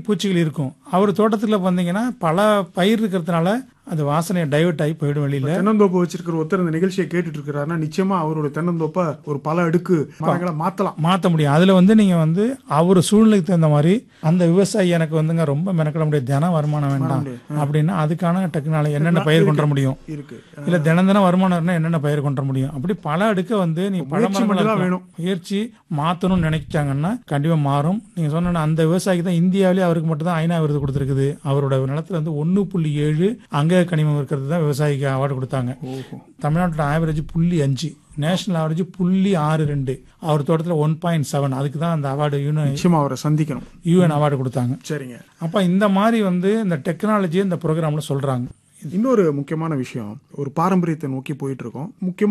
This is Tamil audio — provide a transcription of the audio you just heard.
பூச்சிகள் இருக்கும் அவர் தோட்டத்துல வந்தீங்கன்னா பல பயிர் இருக்கிறதுனால அது வாசனை டைவர்ட் ஆகி போயிடும் வெளியில தென்னந்தோப்பு வச்சிருக்கிற ஒருத்தர் இந்த நிகழ்ச்சியை கேட்டுட்டு இருக்கிறாருன்னா நிச்சயமா அவரோட தென்னந்தோப்பை ஒரு பல அடுக்கு மரங்களை மாத்தலாம் மாற்ற முடியும் அதுல வந்து நீங்க வந்து அவர் சூழ்நிலைக்கு தகுந்த மாதிரி அந்த விவசாயி எனக்கு வந்துங்க ரொம்ப மெனக்கிட முடியாது தினம் வருமானம் வேண்டாம் அப்படின்னா அதுக்கான டெக்னாலஜி என்னென்ன பயிர் கொண்டு வர முடியும் இருக்கு இல்ல தினம் தினம் வருமானம் இருந்தா என்னென்ன பயிர் கொண்டு வர முடியும் அப்படி பல அடுக்க வந்து நீ முயற்சி மட்டும் தான் வேணும். முயற்சி மாத்தணும்னு நினைச்சாங்கன்னா கண்டிப்பா மாறும் நீங்க சொன்ன அந்த விவசாயிக்கு தான் இந்தியாவிலே அவருக்கு மட்டும் தான் ஐநா விருது கொடுத்துருக்குது அவரோட நிலத்துல வந்து ஒன்னு புள்ளி ஏழு அங்க கனிமம் இருக்கிறது தான் விவசாயிக்கு அவார்டு கொடுத்தாங்க ஓஹோ தமிழ்நாட்டோட ஆவரேஜ் புள்ளி அஞ்சு நேஷனல் ஆவரேஜ் புள்ளி ஆறு ரெண்டு அவர் தோட்டத்தில் ஒன் பாயிண்ட் செவன் அதுக்கு தான் அந்த அவார்டு யூஎன் நிச்சயமா அவரை சந்திக்கணும் யூஎன் அவார்டு கொடுத்தாங்க சரிங்க அப்போ இந்த மாதிரி வந்து இந்த டெக்னாலஜி இந்த ப்ரோக்ராமில் சொல்கிறாங்க இன்னொரு முக்கியமான விஷயம் ஒரு பாரம்பரியத்தை நோக்கி போயிட்டு இருக்கோம் முக்கியமா